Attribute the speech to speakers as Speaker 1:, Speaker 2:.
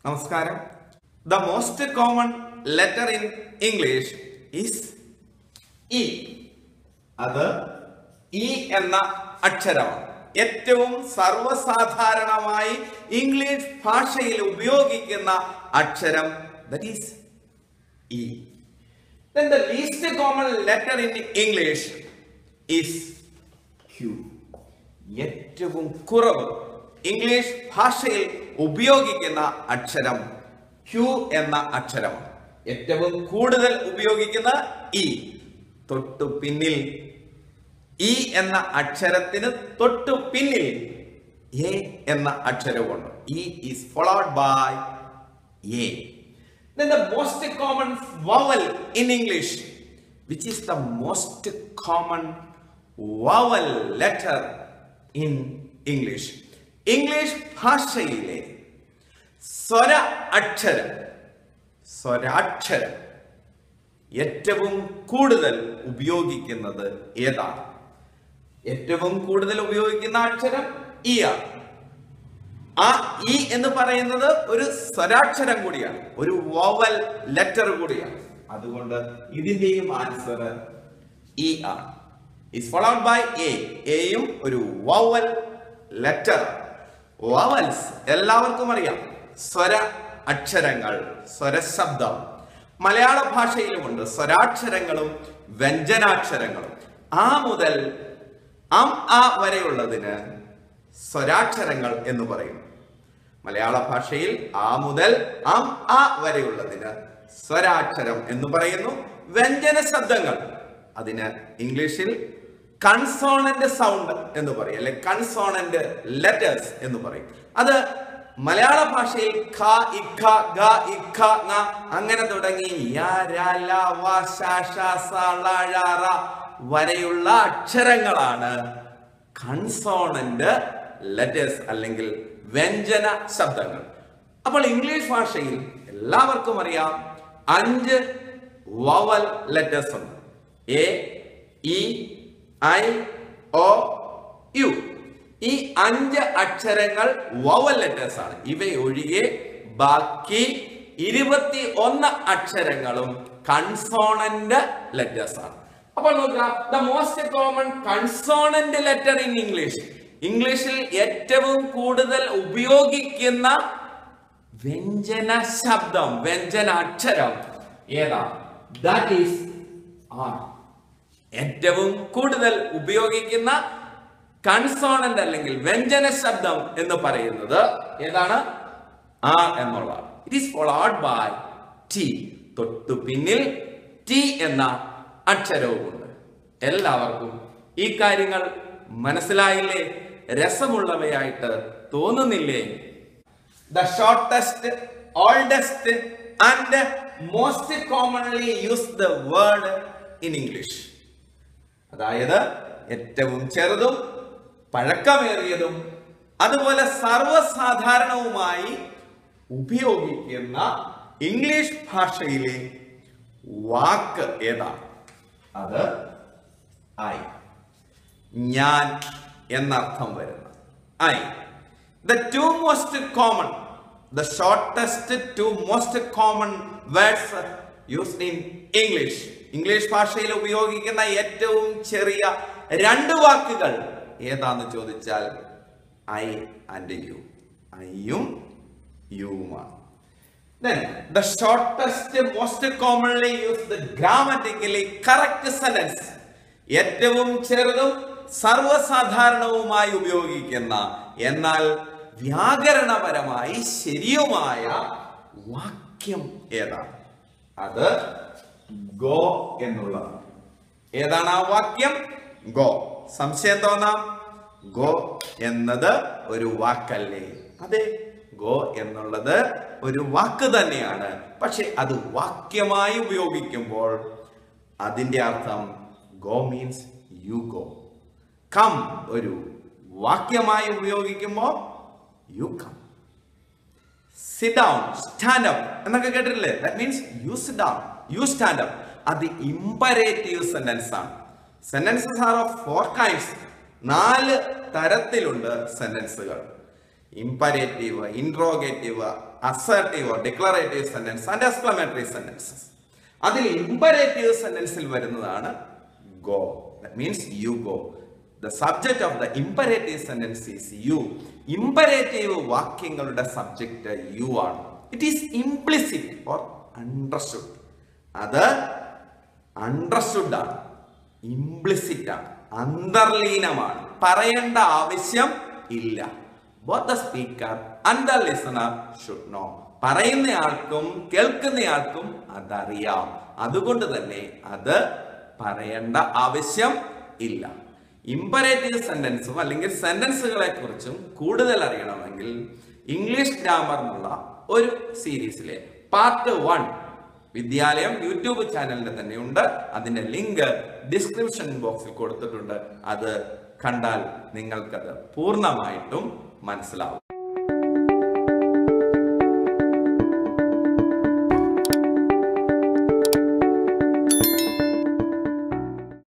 Speaker 1: നമസ്കാരം the most common letter in English is E അത് E എന്ന അക്ഷരമാണ് ഏറ്റവും സർവ്വസാധാരണമായി ഇംഗ്ലീഷ് ഭാഷയിൽ ഉപയോഗിക്കുന്ന അക്ഷരം that is E Then the least common letter in English is Q. ഏറ്റവും കുറവ് ഇംഗ്ലീഷ് ഭാഷയിൽ ഉപയോഗിക്കുന്ന അക്ഷരം ക്യു എന്ന അക്ഷരമാണ് ഏറ്റവും കൂടുതൽ ഉപയോഗിക്കുന്ന ഇ തൊട്ടു പിന്നിൽ ഇ എന്ന അക്ഷരത്തിന് തൊട്ടു പിന്നിൽ എ എന്ന അക്ഷരമുണ്ട് E is followed by A Then the most common vowel in English, which is the most common vowel letter in English. English ഭാഷയിലെ സ്വര അക്ഷരം സ്വരാക്ഷരം ഏറ്റവും കൂടുതൽ ഉപയോഗിക്കുന്നത് ഏതാണ് ഏറ്റവും കൂടുതൽ ഉപയോഗിക്കുന്ന അക്ഷരം ഇ ആണ് ആ ഇ എന്ന് പറയുന്നത് ഒരു സ്വരാക്ഷരം കൂടിയാണ് ഒരു വോവൽ ലെറ്റർ കൂടിയാണ് അതുകൊണ്ട് ഇതിന്റെയും ആൻസർ ഇ ആണ് ഇസ് ഫോളോഡ് ബൈ എ എയും ഒരു വോവൽ ലെറ്റർ വോവൽസ് എല്ലാവർക്കും അറിയാം സ്വര അക്ഷരങ്ങൾ സ്വരശബ്ദം മലയാള ഭാഷയിലുമുണ്ട് സ്വരാക്ഷരങ്ങളും വ്യഞ്ജനാക്ഷരങ്ങളും ആ മുതൽ അം ആ വരെയുള്ളതിന് സ്വരാക്ഷരങ്ങൾ എന്ന് പറയുന്നു മലയാള ഭാഷയിൽ ആ മുതൽ അം ആ വരെയുള്ളതിന് സ്വരാക്ഷരം എന്ന് പറയുന്നു വ്യഞ്ജന ശബ്ദങ്ങൾ അതിന് ഇംഗ്ലീഷിൽ കൺസോണന്റ് സൗണ്ട് എന്ന് പറയും അല്ലെ കൺസോണന്റ് ലെറ്റേഴ്സ് എന്ന് പറയും അത് മലയാള ഭാഷയിൽ ഖ ഇഖ ഗ ഇഖ ങ അങ്ങനെ തുടങ്ങി യ, ര, ല, വ, ശ, ഷ, സ, ള, ഴ, റ വരെയുള്ള അക്ഷരങ്ങളാണ് കൺസോണന്റ് ലെറ്റേഴ്സ് അല്ലെങ്കിൽ വ്യഞ്ജന ശബ്ദങ്ങൾ അപ്പോൾ ഇംഗ്ലീഷ് ഭാഷയിൽ എല്ലാവർക്കും അറിയാം അഞ്ച് വവൽ ലെറ്റേഴ്സ് ഉണ്ട് A E I O U ഈ അഞ്ച് അക്ഷരങ്ങൾ വവൽ ലെറ്റേഴ്സ് ആണ് ഇവയൊഴികെ ബാക്കി ഇരുപത്തി ഒന്ന് അക്ഷരങ്ങളും കൺസോണന്റ് ലെറ്റേഴ്സ് ആണ് അപ്പോൾ നോക്കുക the most common consonant letter in English ഇംഗ്ലീഷിൽ ഏറ്റവും കൂടുതൽ ഉപയോഗിക്കുന്ന വ്യഞ്ജന ശബ്ദം വ്യഞ്ജന അക്ഷരം ഏതാ ദാറ്റ് ഈസ് ആർ ഏറ്റവും കൂടുതൽ ഉപയോഗിക്കുന്ന കൺസോണന്റ് അല്ലെങ്കിൽ വ്യഞ്ജന ശബ്ദം എന്ന് പറയുന്നത് ഏതാണ് ആർ എന്നുള്ള it is followed by T തൊട്ടു പിന്നിൽ ടി എന്ന അക്ഷരവുമുണ്ട് എല്ലാവർക്കും ഈ കാര്യങ്ങൾ മനസ്സിലായില്ലേ രസമുള്ളവയായിട്ട് തോന്നുന്നില്ലേ the shortest oldest and most commonly use the word in English അതായത് ഏറ്റവും ചെറുതും പഴക്കമേറിയതും അതുപോലെ സർവ്വസാധാരണവുമായി ഉപയോഗിക്കുന്ന ഇംഗ്ലീഷ് ഭാഷയിലെ വാക്ക് ഏതാണ് അത് ഐ ഞാൻ എന്നർത്ഥം വരുന്ന I the two most common the shortest two most common words used in English English ഭാഷയിൽ ഉപയോഗിക്കുന്ന ഏറ്റവും ചെറിയ രണ്ട് വാക്കുകൾ ഏതാന്ന് ചോദിച്ചാൽ ഐ ആൻഡ് യു ഐയും യുവുമാണ് Then the shortest, most commonly used grammatically correct sentence ഏറ്റവും ചെറുതും സർവ്വസാധാരണവുമായി ഉപയോഗിക്കുന്ന എന്നാൽ വ്യാകരണപരമായി ശരിയുമായ വാക്യം ഏതാണ് അത് ഗോ എന്നുള്ളതാണ് ഏതാണ് ആ വാക്യം ഗോ സംശയം തോന്നാം ഗോ എന്നത് ഒരു വാക്കല്ലേ അതെ ഗോ എന്നുള്ളത് ഒരു വാക്ക് തന്നെയാണ് പക്ഷെ അത് വാക്യമായി ഉപയോഗിക്കുമ്പോൾ അതിന്റെ അർത്ഥം go means you go come ഒരു വാക്യമായി ഉപയോഗിക്കുമ്പോൾ you come sit down stand up എന്നൊക്കെ കേട്ടിട്ടില്ലേ that means you sit down you stand up അത് ഇമ്പരേറ്റീവ് സെന്റൻസ് ആണ് sentences are of four kinds നാല് തരത്തിലുണ്ട് സെന്റൻസുകൾ imperative interrogative assertive declarative sentence and exclamatory sentences അതിൽ ഇമ്പരേറ്റീവ് സെന്റൻസിൽ വരുന്നതാണ് go means you go the subject of the imperative sentence is you imperative വാക്യങ്ങളുടെ സബ്ജക്റ്റ് യു ആണ് it is implicit or understood അത് അണ്ടർസ്റ്റുഡ് ആണ് ഇംപ്ലിസിറ്റ് ആണ് അന്തർലീനമാണ് പറയേണ്ട ആവശ്യം ഇല്ല both the speaker and the listener should know പറയുന്നയാൾക്കും കേൾക്കുന്നയാൾക്കും അതറിയാം അതുകൊണ്ട് തന്നെ അത് പറയേണ്ട ആവശ്യം ഇല്ല ഇമ്പറേറ്റീവ് സെന്റൻസും അല്ലെങ്കിൽ സെന്റൻസുകളെ കുറിച്ചും കൂടുതൽ അറിയണമെങ്കിൽ ഇംഗ്ലീഷ് ഗ്രാമർ എന്നുള്ള ഒരു സീരീസിലെ പാർട്ട് വൺ വിദ്യാലയം യൂട്യൂബ് ചാനലിന്റെ തന്നെ ഉണ്ട് അതിന്റെ ലിങ്ക് ഡിസ്ക്രിപ്ഷൻ ബോക്സിൽ കൊടുത്തിട്ടുണ്ട് അത് കണ്ടാൽ നിങ്ങൾക്കത് പൂർണ്ണമായിട്ടും മനസ്സിലാവും